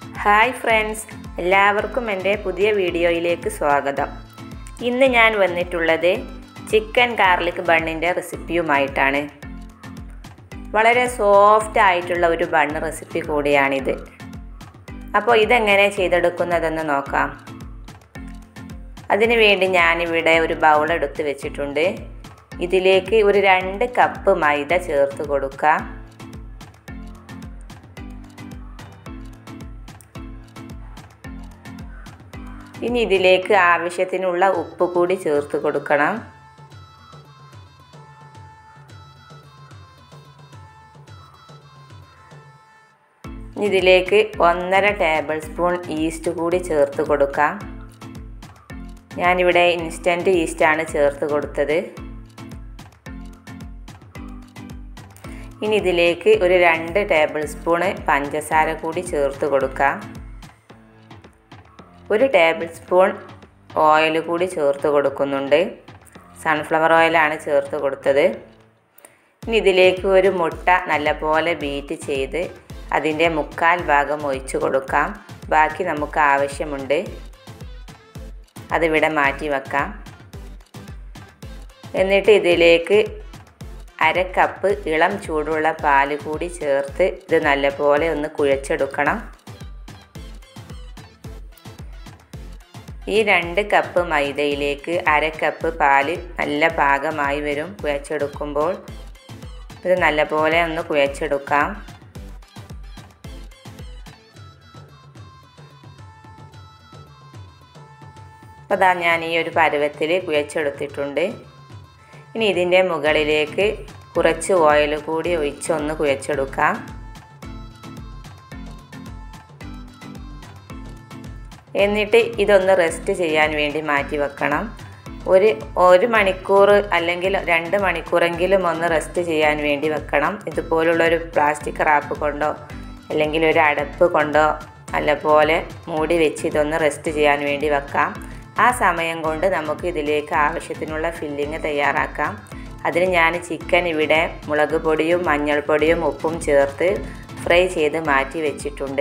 hi friends എല്ലാവർക്കും എൻ്റെ പുതിയ വീഡിയോയിലേക്ക് സ്വാഗതം ഇന്ന് ഞാൻ വന്നിട്ടുള്ളത് ചിക്കൻ ഗാർലിക് ബണ്ണിൻ്റെ റെസിപ്പിയുമായിട്ടാണ് വളരെ സോഫ്റ്റ് ആയിട്ടുള്ള ഒരു ബണ്ണ് റെസിപ്പി കൂടിയാണിത് അപ്പോൾ ഇതെങ്ങനെ ചെയ്തെടുക്കുന്നതെന്ന് നോക്കാം അതിനു വേണ്ടി ഞാനിവിടെ ഒരു ബൗൾ എടുത്ത് വെച്ചിട്ടുണ്ട് ഇതിലേക്ക് ഒരു രണ്ട് കപ്പ് മൈദ ചേർത്ത് കൊടുക്കാം ഇനി ഇതിലേക്ക് ആവശ്യത്തിനുള്ള ഉപ്പ് കൂടി ചേർത്ത് കൊടുക്കണം ഇതിലേക്ക് ഒന്നര ടേബിൾ സ്പൂൺ ഈസ്റ്റ് കൂടി ചേർത്ത് കൊടുക്കാം ഞാനിവിടെ ഇൻസ്റ്റൻറ്റ് ഈസ്റ്റാണ് ചേർത്ത് കൊടുത്തത് ഇനി ഇതിലേക്ക് ഒരു രണ്ട് ടേബിൾ സ്പൂണ് പഞ്ചസാര കൂടി ചേർത്ത് കൊടുക്കാം ഒരു ടേബിൾ സ്പൂൺ ഓയിൽ കൂടി ചേർത്ത് കൊടുക്കുന്നുണ്ട് സൺഫ്ലവർ ഓയിലാണ് ചേർത്ത് കൊടുത്തത് ഇനി ഇതിലേക്ക് ഒരു മുട്ട നല്ലപോലെ ബീറ്റ് ചെയ്ത് അതിൻ്റെ മുക്കാൽ ഭാഗം ഒഴിച്ചു കൊടുക്കാം ബാക്കി നമുക്ക് ആവശ്യമുണ്ട് അതിവിടെ മാറ്റി വെക്കാം എന്നിട്ട് ഇതിലേക്ക് അര കപ്പ് ഇളം ചൂടുള്ള പാൽ കൂടി ചേർത്ത് ഇത് നല്ലപോലെ ഒന്ന് കുഴച്ചെടുക്കണം ഈ രണ്ട് കപ്പ് മൈദയിലേക്ക് അര കപ്പ് പാല് നല്ല പാകമായി വരും കുഴച്ചെടുക്കുമ്പോൾ ഇത് നല്ലപോലെ ഒന്ന് കുഴച്ചെടുക്കാം അപ്പോൾ അതാ ഞാൻ ഈ ഒരു പരുവത്തിൽ കുഴച്ചെടുത്തിട്ടുണ്ട് ഇനി ഇതിൻ്റെ മുകളിലേക്ക് കുറച്ച് ഓയിൽ കൂടി ഒഴിച്ചൊന്ന് കുഴച്ചെടുക്കാം എന്നിട്ട് ഇതൊന്ന് റെസ്റ്റ് ചെയ്യാൻ വേണ്ടി മാറ്റി വെക്കണം ഒരു ഒരു മണിക്കൂർ അല്ലെങ്കിൽ രണ്ട് മണിക്കൂറെങ്കിലും ഒന്ന് റെസ്റ്റ് ചെയ്യാൻ വേണ്ടി വെക്കണം ഇതുപോലുള്ളൊരു പ്ലാസ്റ്റിക് റാപ്പ് കൊണ്ടോ അല്ലെങ്കിൽ ഒരു അടപ്പ് കൊണ്ടോ നല്ലപോലെ മൂടി വെച്ച് ഇതൊന്ന് റെസ്റ്റ് ചെയ്യാൻ വേണ്ടി വെക്കാം ആ സമയം കൊണ്ട് നമുക്ക് ഇതിലേക്ക് ആവശ്യത്തിനുള്ള ഫില്ലിങ് തയ്യാറാക്കാം അതിന് ഞാൻ ചിക്കൻ ഇവിടെ മുളക് പൊടിയും മഞ്ഞൾപ്പൊടിയും ഉപ്പും ചേർത്ത് ഫ്രൈ ചെയ്ത് മാറ്റി വെച്ചിട്ടുണ്ട്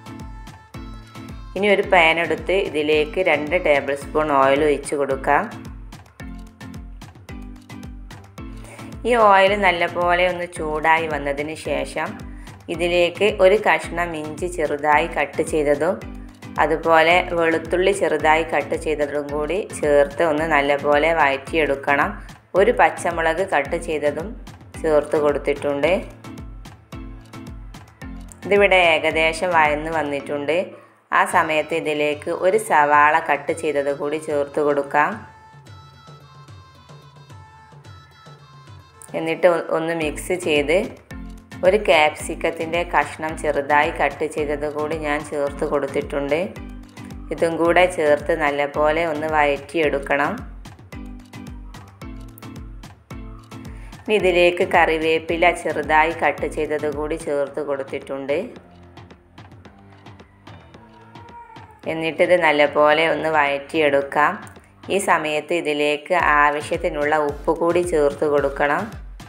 ഇനി ഒരു പാൻ എടുത്ത് ഇതിലേക്ക് രണ്ട് ടേബിൾ സ്പൂൺ ഓയിൽ ഒഴിച്ച് കൊടുക്കാം ഈ ഓയിൽ നല്ലപോലെ ഒന്ന് ചൂടായി വന്നതിന് ശേഷം ഇതിലേക്ക് ഒരു കഷ്ണം ഇഞ്ചി ചെറുതായി കട്ട് ചെയ്തതും അതുപോലെ വെളുത്തുള്ളി ചെറുതായി കട്ട് ചെയ്തതും കൂടി ചേർത്ത് ഒന്ന് നല്ലപോലെ വഴറ്റിയെടുക്കണം ഒരു പച്ചമുളക് കട്ട് ചെയ്തതും ചേർത്ത് കൊടുത്തിട്ടുണ്ട് ഇതിവിടെ ഏകദേശം വഴന്ന് വന്നിട്ടുണ്ട് ആ സമയത്ത് ഇതിലേക്ക് ഒരു സവാള കട്ട് ചെയ്തത് കൂടി ചേർത്ത് കൊടുക്കാം എന്നിട്ട് ഒന്ന് മിക്സ് ചെയ്ത് ഒരു ക്യാപ്സിക്കത്തിൻ്റെ കഷ്ണം ചെറുതായി കട്ട് ചെയ്തത് കൂടി ഞാൻ ചേർത്ത് കൊടുത്തിട്ടുണ്ട് ഇതും കൂടെ ചേർത്ത് നല്ലപോലെ ഒന്ന് വഴറ്റിയെടുക്കണം ഇനി ഇതിലേക്ക് കറിവേപ്പില ചെറുതായി കട്ട് ചെയ്തത് കൂടി ചേർത്ത് കൊടുത്തിട്ടുണ്ട് എന്നിട്ടിത് നല്ലപോലെ ഒന്ന് വഴറ്റിയെടുക്കാം ഈ സമയത്ത് ഇതിലേക്ക് ആവശ്യത്തിനുള്ള ഉപ്പ് കൂടി ചേർത്ത് കൊടുക്കണം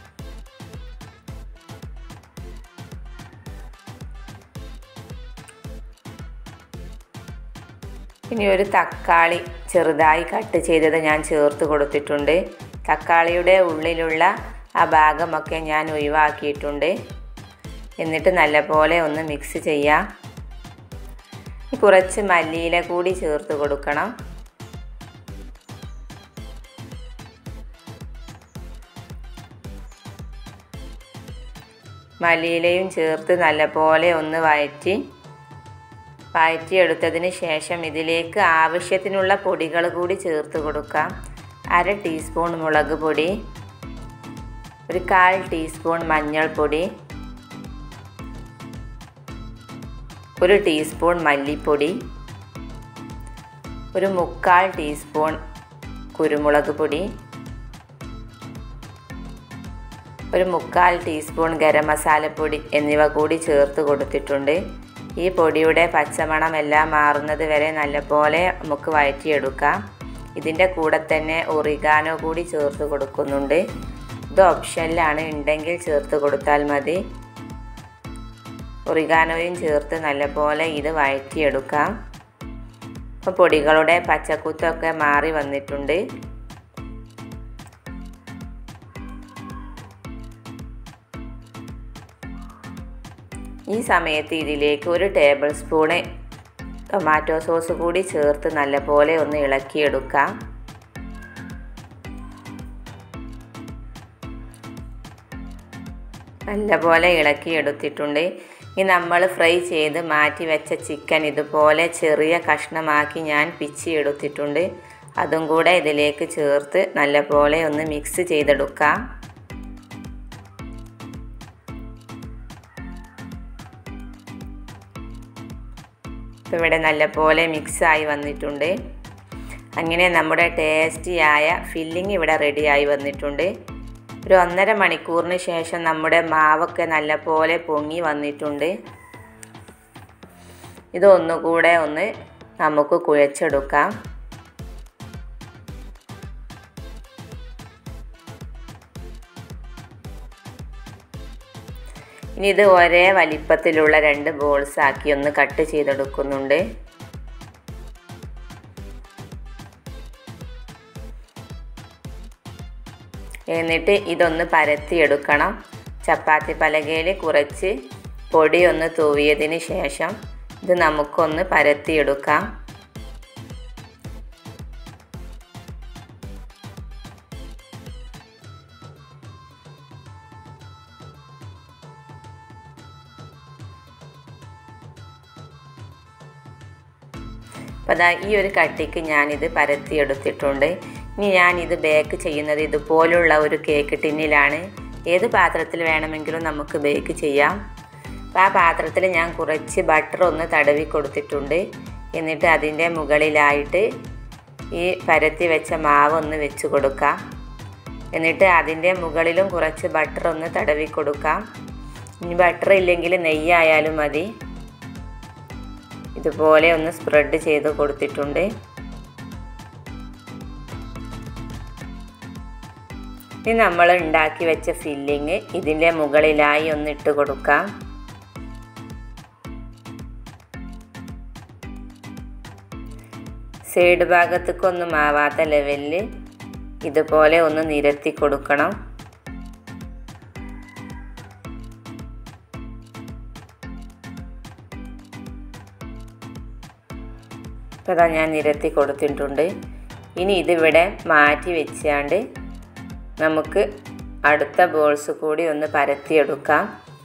ഇനി ഒരു തക്കാളി ചെറുതായി കട്ട് ചെയ്തത് ഞാൻ ചേർത്ത് കൊടുത്തിട്ടുണ്ട് തക്കാളിയുടെ ഉള്ളിലുള്ള ആ ഭാഗമൊക്കെ ഞാൻ ഒഴിവാക്കിയിട്ടുണ്ട് എന്നിട്ട് നല്ലപോലെ ഒന്ന് മിക്സ് ചെയ്യാം കുറച്ച് മല്ലിയില കൂടി ചേർത്ത് കൊടുക്കണം മല്ലിയിലയും ചേർത്ത് നല്ലപോലെ ഒന്ന് വഴറ്റി വഴറ്റിയെടുത്തതിന് ശേഷം ഇതിലേക്ക് ആവശ്യത്തിനുള്ള പൊടികൾ കൂടി ചേർത്ത് കൊടുക്കാം അര ടീസ്പൂൺ മുളക് പൊടി ഒരു കാൽ ടീസ്പൂൺ മഞ്ഞൾപ്പൊടി ഒരു ടീസ്പൂൺ മല്ലിപ്പൊടി ഒരു മുക്കാൽ ടീസ്പൂൺ കുരുമുളക് പൊടി ഒരു മുക്കാൽ ടീസ്പൂൺ ഗരം മസാലപ്പൊടി എന്നിവ കൂടി ചേർത്ത് കൊടുത്തിട്ടുണ്ട് ഈ പൊടിയുടെ പച്ചമണം എല്ലാം മാറുന്നത് വരെ നല്ലപോലെ നമുക്ക് വഴറ്റിയെടുക്കാം ഇതിൻ്റെ കൂടെ തന്നെ ഒറിഗാനോ കൂടി ചേർത്ത് കൊടുക്കുന്നുണ്ട് ഇത് ഓപ്ഷനിലാണ് ഉണ്ടെങ്കിൽ ചേർത്ത് കൊടുത്താൽ മതി ഒറിഗാനോയും ചേർത്ത് നല്ലപോലെ ഇത് വഴറ്റിയെടുക്കാം അപ്പോൾ പൊടികളുടെ പച്ചക്കുത്തൊക്കെ മാറി വന്നിട്ടുണ്ട് ഈ സമയത്ത് ഇതിലേക്ക് ഒരു ടേബിൾ സ്പൂണ് ടൊമാറ്റോ സോസ് കൂടി ചേർത്ത് നല്ലപോലെ ഒന്ന് ഇളക്കിയെടുക്കാം നല്ലപോലെ ഇളക്കിയെടുത്തിട്ടുണ്ട് ഇനി നമ്മൾ ഫ്രൈ ചെയ്ത് മാറ്റി വെച്ച ചിക്കൻ ഇതുപോലെ ചെറിയ കഷ്ണമാക്കി ഞാൻ പിച്ചിയെടുത്തിട്ടുണ്ട് അതും കൂടെ ഇതിലേക്ക് ചേർത്ത് നല്ലപോലെ ഒന്ന് മിക്സ് ചെയ്തെടുക്കാം ഇപ്പോൾ ഇവിടെ നല്ലപോലെ മിക്സായി വന്നിട്ടുണ്ട് അങ്ങനെ നമ്മുടെ ടേസ്റ്റിയായ ഫില്ലിംഗ് ഇവിടെ റെഡിയായി വന്നിട്ടുണ്ട് ഒരു ഒന്നര മണിക്കൂറിന് ശേഷം നമ്മുടെ മാവൊക്കെ നല്ലപോലെ പൊങ്ങി വന്നിട്ടുണ്ട് ഇതൊന്നുകൂടെ ഒന്ന് നമുക്ക് കുഴച്ചെടുക്കാം ഇനി ഇത് ഒരേ വലിപ്പത്തിലുള്ള രണ്ട് ബോൾസ് ആക്കി ഒന്ന് കട്ട് ചെയ്തെടുക്കുന്നുണ്ട് എന്നിട്ട് ഇതൊന്ന് പരത്തിയെടുക്കണം ചപ്പാത്തി പലകയിൽ കുറച്ച് പൊടി ഒന്ന് തൂവിയതിന് ശേഷം ഇത് നമുക്കൊന്ന് പരത്തിയെടുക്കാം അപ്പോൾ അതാ ഈ ഒരു കട്ടിക്ക് ഞാനിത് പരത്തിയെടുത്തിട്ടുണ്ട് ഇനി ഞാനിത് ബേക്ക് ചെയ്യുന്നത് ഇതുപോലുള്ള ഒരു കേക്ക് ടിന്നിലാണ് ഏത് പാത്രത്തിൽ വേണമെങ്കിലും നമുക്ക് ബേക്ക് ചെയ്യാം അപ്പോൾ ആ പാത്രത്തിൽ ഞാൻ കുറച്ച് ബട്ടർ ഒന്ന് തടവി കൊടുത്തിട്ടുണ്ട് എന്നിട്ട് അതിൻ്റെ മുകളിലായിട്ട് ഈ പരത്തി വെച്ച മാവ് ഒന്ന് വെച്ച് കൊടുക്കാം എന്നിട്ട് അതിൻ്റെ മുകളിലും കുറച്ച് ബട്ടർ ഒന്ന് തടവി കൊടുക്കാം ഇനി ബട്ടർ ഇല്ലെങ്കിൽ നെയ്യായാലും മതി ഇതുപോലെ ഒന്ന് സ്പ്രെഡ് ചെയ്ത് കൊടുത്തിട്ടുണ്ട് ഇനി നമ്മൾ ഉണ്ടാക്കി വെച്ച ഫില്ലിങ് ഇതിൻ്റെ മുകളിലായി ഒന്ന് ഇട്ട് കൊടുക്കാം സൈഡ് ഭാഗത്തേക്കൊന്നും ആവാത്ത ലെവലിൽ ഇതുപോലെ ഒന്ന് നിരത്തി കൊടുക്കണം ഇപ്പോൾ അതാ ഞാൻ നിരത്തി കൊടുത്തിട്ടുണ്ട് ഇനി ഇതിവിടെ മാറ്റി വെച്ചാണ്ട് നമുക്ക് അടുത്ത ബോൾസ് കൂടി ഒന്ന് പരത്തിയെടുക്കാം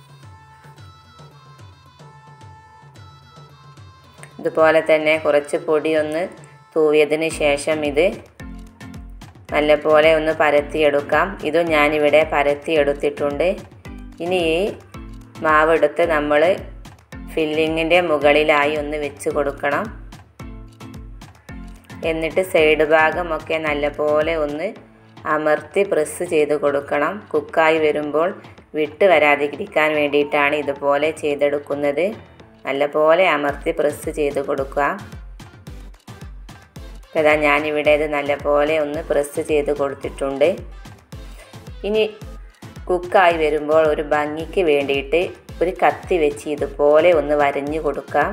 ഇതുപോലെ തന്നെ കുറച്ച് പൊടി ഒന്ന് തൂവിയതിന് ശേഷം ഇത് നല്ലപോലെ ഒന്ന് പരത്തിയെടുക്കാം ഇതും ഞാനിവിടെ പരത്തിയെടുത്തിട്ടുണ്ട് ഇനി ഈ മാവെടുത്ത് നമ്മൾ ഫില്ലിങ്ങിൻ്റെ മുകളിലായി ഒന്ന് വെച്ച് കൊടുക്കണം എന്നിട്ട് സൈഡ് ഭാഗമൊക്കെ നല്ലപോലെ ഒന്ന് അമർത്തി പ്രസ് ചെയ്ത് കൊടുക്കണം കുക്കായി വരുമ്പോൾ വിട്ട് വരാതിരിക്കാൻ വേണ്ടിയിട്ടാണ് ഇതുപോലെ ചെയ്തെടുക്കുന്നത് നല്ലപോലെ അമർത്തി പ്രസ് ചെയ്ത് കൊടുക്കുക ഇതാ ഞാനിവിടെ ഇത് നല്ലപോലെ ഒന്ന് പ്രസ് ചെയ്ത് കൊടുത്തിട്ടുണ്ട് ഇനി കുക്കായി വരുമ്പോൾ ഒരു ഭംഗിക്ക് വേണ്ടിയിട്ട് ഒരു കത്തി വെച്ച് ഇതുപോലെ ഒന്ന് വരഞ്ഞു കൊടുക്കാം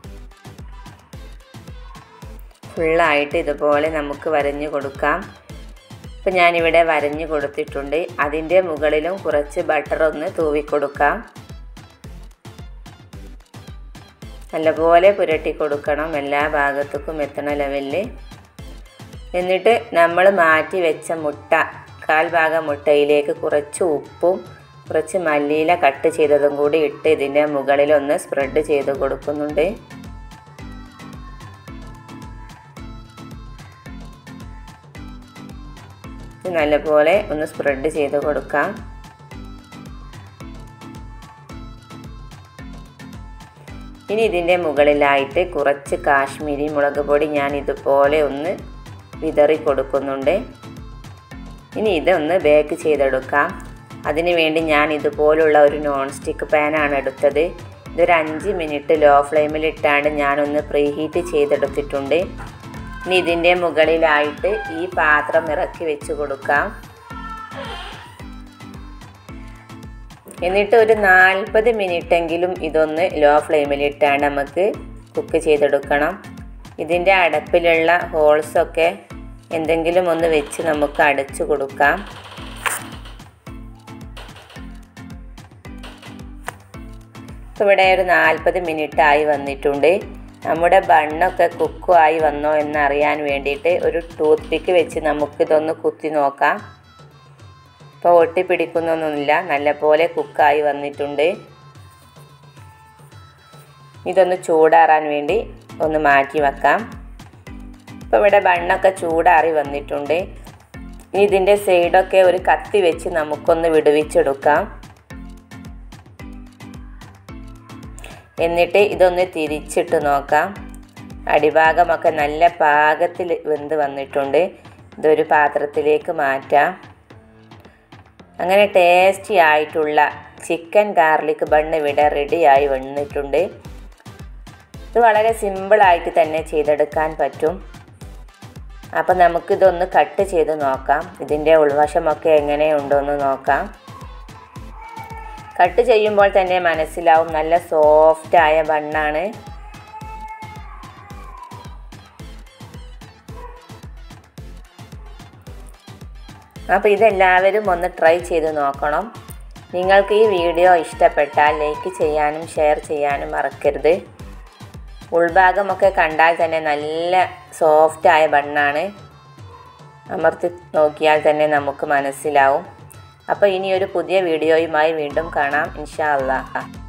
ഫുള്ളായിട്ട് ഇതുപോലെ നമുക്ക് വരഞ്ഞു കൊടുക്കാം ഇപ്പം ഞാനിവിടെ വരഞ്ഞു കൊടുത്തിട്ടുണ്ട് അതിൻ്റെ മുകളിലും കുറച്ച് ബട്ടർ ഒന്ന് തൂവി കൊടുക്കാം നല്ലപോലെ പുരട്ടി കൊടുക്കണം എല്ലാ ഭാഗത്തേക്കും എത്തണ ലെവലിൽ എന്നിട്ട് നമ്മൾ മാറ്റി വെച്ച മുട്ട കാൽ ഭാഗം മുട്ടയിലേക്ക് കുറച്ച് ഉപ്പും കുറച്ച് മല്ലിയില കട്ട് ചെയ്തതും കൂടി ഇട്ട് ഇതിൻ്റെ മുകളിലൊന്ന് സ്പ്രെഡ് ചെയ്ത് കൊടുക്കുന്നുണ്ട് നല്ലപോലെ ഒന്ന് സ്പ്രെഡ് ചെയ്ത് കൊടുക്കാം ഇനി ഇതിൻ്റെ മുകളിലായിട്ട് കുറച്ച് കാശ്മീരി മുളക് പൊടി ഞാൻ ഇതുപോലെ ഒന്ന് വിതറി കൊടുക്കുന്നുണ്ട് ഇനി ഇതൊന്ന് ബേക്ക് ചെയ്തെടുക്കാം അതിനു വേണ്ടി ഞാൻ ഇതുപോലുള്ള ഒരു നോൺ സ്റ്റിക്ക് പാനാണ് എടുത്തത് ഇതൊരു അഞ്ച് മിനിറ്റ് ലോ ഫ്ലെയിമിലിട്ടാണ് ഞാനൊന്ന് പ്രീഹീറ്റ് ചെയ്തെടുത്തിട്ടുണ്ട് ഇനി ഇതിൻ്റെ മുകളിലായിട്ട് ഈ പാത്രം ഇറക്കി വെച്ച് കൊടുക്കാം എന്നിട്ട് ഒരു നാൽപ്പത് മിനിറ്റെങ്കിലും ഇതൊന്ന് ലോ ഫ്ലെയിമിലിട്ടാണ് നമുക്ക് കുക്ക് ചെയ്തെടുക്കണം ഇതിൻ്റെ അടപ്പിലുള്ള ഹോൾസൊക്കെ എന്തെങ്കിലും ഒന്ന് വെച്ച് നമുക്ക് അടച്ചു കൊടുക്കാം ഇപ്പോൾ ഇവിടെ ഒരു നാൽപ്പത് മിനിറ്റ് ആയി വന്നിട്ടുണ്ട് നമ്മുടെ ബണ്ണൊക്കെ കുക്കുമായി വന്നോ എന്നറിയാൻ വേണ്ടിയിട്ട് ഒരു ടൂത്ത് പിക്ക് വെച്ച് നമുക്കിതൊന്ന് കുത്തി നോക്കാം ഇപ്പോൾ ഒട്ടിപ്പിടിക്കുന്നൊന്നുമില്ല നല്ലപോലെ കുക്കായി വന്നിട്ടുണ്ട് ഇതൊന്ന് ചൂടാറാൻ വേണ്ടി ഒന്ന് മാറ്റി വെക്കാം ഇപ്പോൾ ഇവിടെ ബണ്ണൊക്കെ ചൂടാറി വന്നിട്ടുണ്ട് ഇനി ഇതിൻ്റെ സൈഡൊക്കെ ഒരു കത്തി വെച്ച് നമുക്കൊന്ന് വിടുവിച്ചെടുക്കാം എന്നിട്ട് ഇതൊന്ന് തിരിച്ചിട്ട് നോക്കാം അടിഭാഗമൊക്കെ നല്ല പാകത്തിൽ വെന്ത് വന്നിട്ടുണ്ട് ഇതൊരു പാത്രത്തിലേക്ക് മാറ്റാം അങ്ങനെ ടേസ്റ്റി ആയിട്ടുള്ള ചിക്കൻ ഗാർലിക് ബണ്ണ് ഇവിടെ റെഡിയായി വന്നിട്ടുണ്ട് ഇത് വളരെ സിമ്പിളായിട്ട് തന്നെ ചെയ്തെടുക്കാൻ പറ്റും അപ്പം നമുക്കിതൊന്ന് കട്ട് ചെയ്ത് നോക്കാം ഇതിൻ്റെ ഉൾവശമൊക്കെ എങ്ങനെയുണ്ടോയെന്ന് നോക്കാം കട്ട് ചെയ്യുമ്പോൾ തന്നെ മനസ്സിലാവും നല്ല സോഫ്റ്റായ ബണ്ണാണ് അപ്പോൾ ഇതെല്ലാവരും ഒന്ന് ട്രൈ ചെയ്ത് നോക്കണം നിങ്ങൾക്ക് ഈ വീഡിയോ ഇഷ്ടപ്പെട്ടാൽ ലൈക്ക് ചെയ്യാനും ഷെയർ ചെയ്യാനും മറക്കരുത് ഉൾഭാഗമൊക്കെ കണ്ടാൽ തന്നെ നല്ല സോഫ്റ്റായ ബണ്ണാണ് അമർത്തി നോക്കിയാൽ തന്നെ നമുക്ക് മനസ്സിലാവും അപ്പോൾ ഇനി ഒരു പുതിയ വീഡിയോയുമായി വീണ്ടും കാണാം ഇൻഷാ അല്ലാ